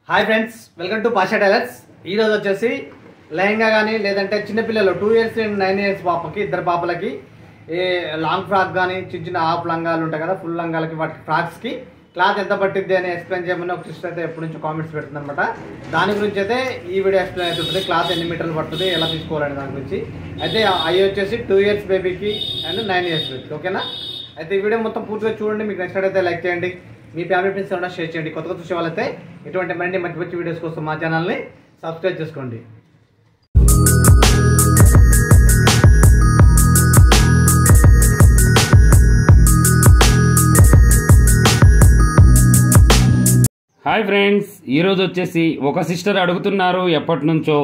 hi friends welcome to Pasha tailors ఈ రోజు వచ్చేసి లెహంగా కానీ లేదంటే చిన్నపిల్లలు two years and nine years పాపకి ఇద్దరు పాపలకి ఏ లాంగ్ ఫ్రాక్ కానీ చిన్న చిన్న హాఫ్ లంగాలు ఉంటాయి కదా ఫుల్ లంగాలకి వాటి ఫ్రాక్స్కి క్లాత్ ఎంత పట్టిద్ది అని ఎక్స్ప్లెయిన్ చేయమని ఒక సిస్టర్ అయితే ఎప్పటి నుంచో కామెంట్స్ పెడుతుంది అనమాట దాని గురించి అయితే ఈ వీడియో ఎక్స్ప్లెయిన్ అవుతుంటుంది క్లాత్ ఎన్ని మీటర్లు పడుతుంది ఎలా తీసుకోవాలని దాని గురించి అయితే అవి వచ్చేసి టూ ఇయర్స్ బేబీకి అండ్ నైన్ ఇయర్స్ బేబీకి ఓకేనా అయితే ఈ వీడియో మొత్తం పూర్తిగా చూడండి మీకు నచ్చినట్టయితే లైక్ చేయండి మీ ఫ్యామిలీ ఫ్రెండ్స్ ఏమైనా షేర్ చేయండి కొత్తగా చూసే వాళ్ళైతే ఇటువంటి మరిన్ని మంచి మంచి వీడియోస్ కోసం మా ఛానల్ని సబ్స్క్రైబ్ చేసుకోండి హాయ్ ఫ్రెండ్స్ ఈరోజు వచ్చేసి ఒక సిస్టర్ అడుగుతున్నారు ఎప్పటి నుంచో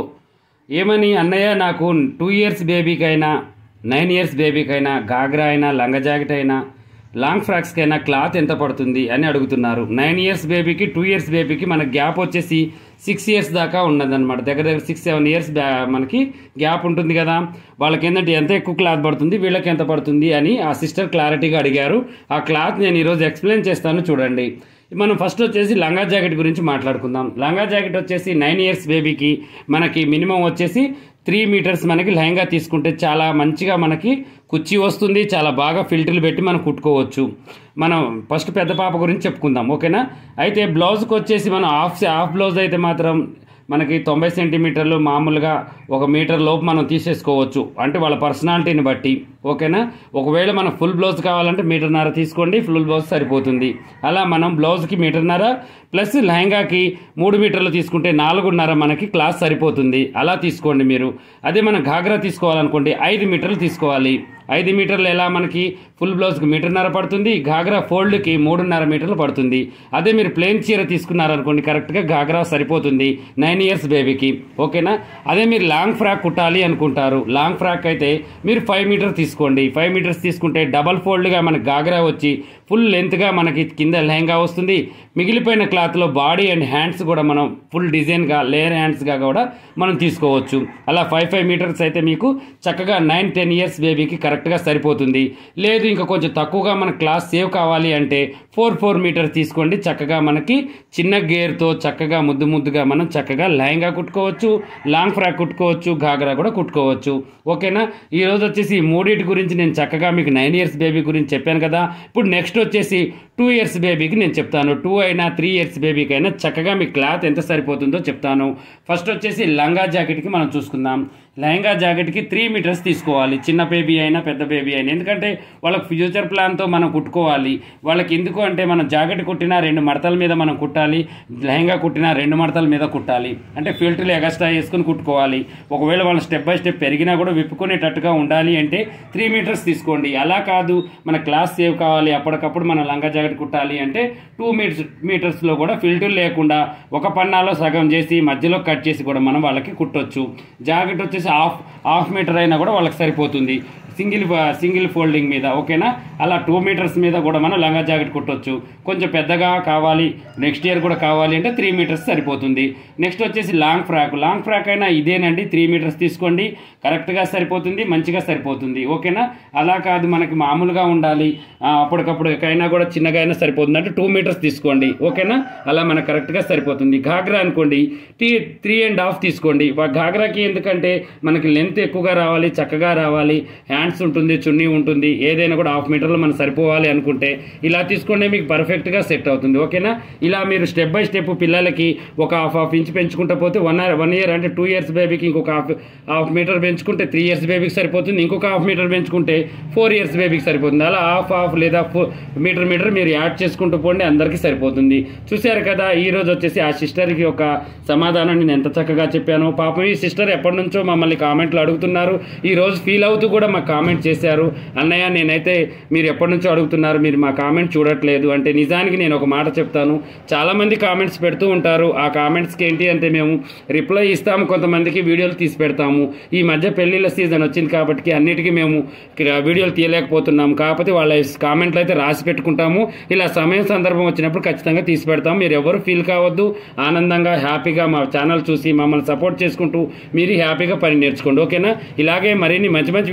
ఏమని అన్నయ్య నాకు టూ ఇయర్స్ బేబీకైనా నైన్ ఇయర్స్ బేబీకైనా గాగ్రా అయినా లంగ జాకెట్ అయినా లాంగ్ ఫ్రాక్స్కైనా క్లాత్ ఎంత పడుతుంది అని అడుగుతున్నారు నైన్ ఇయర్స్ బేబీకి టూ ఇయర్స్ బేబీకి మన గ్యాప్ వచ్చేసి సిక్స్ ఇయర్స్ దాకా ఉన్నదన్నమాట దగ్గర దగ్గర సిక్స్ సెవెన్ ఇయర్స్ బ్యా మనకి గ్యాప్ ఉంటుంది కదా వాళ్ళకి ఏంటంటే ఎంత ఎక్కువ క్లాత్ పడుతుంది వీళ్ళకి ఎంత పడుతుంది అని ఆ సిస్టర్ క్లారిటీగా అడిగారు ఆ క్లాత్ నేను ఈరోజు ఎక్స్ప్లెయిన్ చేస్తాను చూడండి మనం ఫస్ట్ వచ్చేసి లంగా జాకెట్ గురించి మాట్లాడుకుందాం లంగా జాకెట్ వచ్చేసి నైన్ ఇయర్స్ బేబీకి మనకి మినిమం వచ్చేసి త్రీ మీటర్స్ మనకి లెహంగా తీసుకుంటే చాలా మంచిగా మనకి కుర్చీ వస్తుంది చాలా బాగా ఫిల్టర్లు పెట్టి మనం కుట్టుకోవచ్చు మనం ఫస్ట్ పెద్ద పాప గురించి చెప్పుకుందాం ఓకేనా అయితే బ్లౌజ్కి వచ్చేసి మనం హాఫ్ హాఫ్ బ్లౌజ్ అయితే మాత్రం మనకి తొంభై సెంటీమీటర్లు మామూలుగా ఒక మీటర్ లోపు మనం తీసేసుకోవచ్చు అంటే వాళ్ళ పర్సనాలిటీని బట్టి ఓకేనా ఒకవేళ మనం ఫుల్ బ్లౌజ్ కావాలంటే మీటర్న్నర తీసుకోండి ఫుల్ బ్లౌజ్ సరిపోతుంది అలా మనం బ్లౌజ్కి మీటర్న్నర ప్లస్ లెహంగాకి మూడు మీటర్లు తీసుకుంటే నాలుగున్నర మనకి క్లాస్ సరిపోతుంది అలా తీసుకోండి మీరు అదే మనం ఘాగ్రా తీసుకోవాలనుకోండి ఐదు మీటర్లు తీసుకోవాలి ఐదు మీటర్లు ఎలా మనకి ఫుల్ బ్లౌజ్కి మీటర్న్నర పడుతుంది ఘాగ్రా ఫోల్డ్కి మూడున్నర మీటర్లు పడుతుంది అదే మీరు ప్లెయిన్ చీర తీసుకున్నారనుకోండి కరెక్ట్గా ఘాగ్రా సరిపోతుంది నైన్ ఇయర్స్ బేబీకి ఓకేనా అదే మీరు లాంగ్ ఫ్రాక్ కుట్టాలి అనుకుంటారు లాంగ్ ఫ్రాక్ అయితే మీరు ఫైవ్ మీటర్ తీసుకోండి ఫైవ్ మీటర్స్ తీసుకుంటే డబల్ ఫోల్డ్గా మనకి గాగ్రా వచ్చి ఫుల్ లెంత్గా మనకి కింద లెహంగా వస్తుంది మిగిలిపోయిన క్లాత్లో బాడీ అండ్ హ్యాండ్స్ కూడా మనం ఫుల్ డిజైన్గా లేయర్ హ్యాండ్స్గా కూడా మనం తీసుకోవచ్చు అలా ఫైవ్ ఫైవ్ మీటర్స్ అయితే మీకు చక్కగా నైన్ టెన్ ఇయర్స్ బేబీకి కరెక్ట్గా సరిపోతుంది లేదు ఇంకా కొంచెం తక్కువగా మన క్లాస్ సేవ్ కావాలి అంటే ఫోర్ ఫోర్ మీటర్స్ తీసుకోండి చక్కగా మనకి చిన్న గేర్తో చక్కగా ముద్దు ముద్దుగా మనం చక్కగా లెహంగా కుట్టుకోవచ్చు లాంగ్ ఫ్రాక్ కుట్టుకోవచ్చు ఘాగ్రా కూడా కుట్టుకోవచ్చు ఓకేనా ఈ రోజు వచ్చేసి ఈ మూడింటి గురించి నేను చక్కగా మీకు నైన్ ఇయర్స్ బేబీ గురించి చెప్పాను కదా ఇప్పుడు నెక్స్ట్ వచ్చేసి టూ ఇయర్స్ బేబీకి నేను చెప్తాను టూ అయినా త్రీ ఇయర్స్ బేబీకి అయినా చక్కగా మీ క్లాత్ ఎంత సరిపోతుందో చెప్తాను ఫస్ట్ వచ్చేసి లంగా జాకెట్కి మనం చూసుకుందాం లెహంగా జాకెట్కి త్రీ మీటర్స్ తీసుకోవాలి చిన్న బేబీ అయినా పెద్ద బేబీ అయినా ఎందుకంటే వాళ్ళకి ఫ్యూచర్ ప్లాన్తో మనం కుట్టుకోవాలి వాళ్ళకి ఎందుకు అంటే మనం జాకెట్ కుట్టినా రెండు మడతల మీద మనం కుట్టాలి లెహంగా కుట్టినా రెండు మడతల మీద కుట్టాలి అంటే ఫిల్టర్లు ఎగస్ట్రా వేసుకుని కుట్టుకోవాలి ఒకవేళ వాళ్ళు స్టెప్ బై స్టెప్ పెరిగినా కూడా విప్పుకునేటట్టుగా ఉండాలి అంటే త్రీ మీటర్స్ తీసుకోండి అలా కాదు మన క్లాస్ సేవ్ కావాలి అప్పటికప్పుడు మన లంగా జాకెట్ కుట్టాలి అంటే టూ మీటర్స్ మీటర్స్లో కూడా ఫిల్టర్ లేకుండా ఒక పన్నాలో సగం చేసి మధ్యలో కట్ చేసి కూడా మనం వాళ్ళకి కుట్టొచ్చు జాకెట్ వచ్చేసి హాఫ్ హాఫ్ మీటర్ అయినా కూడా వాళ్ళకి సరిపోతుంది సింగిల్ సింగిల్ ఫోల్డింగ్ మీద ఓకేనా అలా టూ మీటర్స్ మీద కూడా మనం లంగా జాకెట్ కుట్టొచ్చు కొంచెం పెద్దగా కావాలి నెక్స్ట్ ఇయర్ కూడా కావాలి అంటే త్రీ మీటర్స్ సరిపోతుంది నెక్స్ట్ వచ్చేసి లాంగ్ ఫ్రాక్ లాంగ్ ఫ్రాక్ అయినా ఇదేనండి త్రీ మీటర్స్ తీసుకోండి కరెక్ట్గా సరిపోతుంది మంచిగా సరిపోతుంది ఓకేనా అలా కాదు మనకి మామూలుగా ఉండాలి ఆ, అప్పటికప్పుడు అయినా కూడా చిన్నగా అయినా సరిపోతుంది అంటే టూ మీటర్స్ తీసుకోండి ఓకేనా అలా మనకు కరెక్ట్గా సరిపోతుంది ఘాగ్రా అనుకోండి టీ త్రీ అండ్ హాఫ్ తీసుకోండి వా- ఘాగ్రాకి ఎందుకంటే మనకి లెంత్ ఎక్కువగా రావాలి చక్కగా రావాలి హ్యాండ్స్ ఉంటుంది చున్నీ ఉంటుంది ఏదైనా కూడా హాఫ్ మీటర్లో మనం సరిపోవాలి అనుకుంటే ఇలా తీసుకుంటే మీకు పర్ఫెక్ట్గా సెట్ అవుతుంది ఓకేనా ఇలా మీరు స్టెప్ బై స్టెప్ పిల్లలకి ఒక హాఫ్ హాఫ్ ఇంచ్ పెంచుకుంటా పోతే వన్ వన్ ఇయర్ అంటే టూ ఇయర్స్ బేబీకి ఇంకొక హాఫ్ హాఫ్ మీటర్ పెంచుకుంటే త్రీ ఇయర్స్ బేబీకి సరిపోతుంది ఇంకొక హాఫ్ మీటర్ పెంచుకుంటే ఫోర్ ఇయర్స్ బేబీకి సరిపోతుంది అలా హాఫ్ హాఫ్ లేదా ఫో మీటర్ మీటర్ మీరు యాడ్ చేసుకుంటూ పోండి అందరికీ సరిపోతుంది చూశారు కదా ఈ రోజు వచ్చేసి ఆ సిస్టర్కి ఒక సమాధానం నేను ఎంత చక్కగా చెప్పాను పాపం ఈ సిస్టర్ ఎప్పటి నుంచో మమ్మల్ని కామెంట్లు అడుగుతున్నారు ఈ రోజు ఫీల్ అవుతూ కూడా మాకు కామెంట్ చేశారు అన్నయ్య నేనైతే మీరు ఎప్పటి నుంచో అడుగుతున్నారు మీరు మా కామెంట్ చూడట్లేదు అంటే నిజానికి నేను ఒక మాట చెప్తాను చాలామంది కామెంట్స్ పెడుతూ ఉంటారు ఆ కామెంట్స్కి ఏంటి అంటే మేము రిప్లై ఇస్తాము కొంతమందికి వీడియోలు తీసి పెడతాము ఈ మధ్య పెళ్లిళ్ళ సీజన్ వచ్చింది కాబట్టి అన్నిటికీ మేము ఇక్కడ వీడియోలు తీయలేకపోతున్నాము కాకపోతే వాళ్ళ కామెంట్లు అయితే రాసి పెట్టుకుంటాము ఇలా సమయం సందర్భం వచ్చినప్పుడు ఖచ్చితంగా తీసి పెడతాము మీరు ఎవరు ఫీల్ కావద్దు ఆనందంగా హ్యాపీగా మా ఛానల్ చూసి మమ్మల్ని సపోర్ట్ చేసుకుంటూ మీరు హ్యాపీగా పని నేర్చుకోండి ఓకేనా ఇలాగే మరిన్ని మంచి మంచి వీడియోస్ కోసం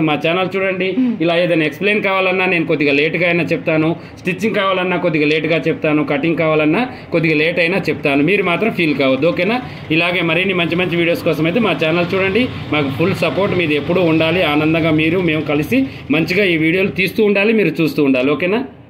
మా ఛానల్ చూడండి ఇలా ఏదైనా ఎక్స్ప్లెయిన్ కావాలన్నా నేను కొద్దిగా లేట్గా అయినా చెప్తాను స్టిచ్చింగ్ కావాలన్నా కొద్దిగా లేట్గా చెప్తాను కటింగ్ కావాలన్నా కొద్దిగా లేట్ అయినా చెప్తాను మీరు మాత్రం ఫీల్ కావద్దు ఓకేనా ఇలాగే మరిన్ని మంచి మంచి వీడియోస్ కోసం అయితే మా ఛానల్ చూడండి మాకు ఫుల్ సపోర్ట్ మీది ఎప్పుడూ ఉండాలి ఆనందంగా మీరు మేము కలిసి మంచిగా ఈ వీడియోలు తీస్తూ ఉండాలి మీరు చూస్తూ ఉండాలి ఓకేనా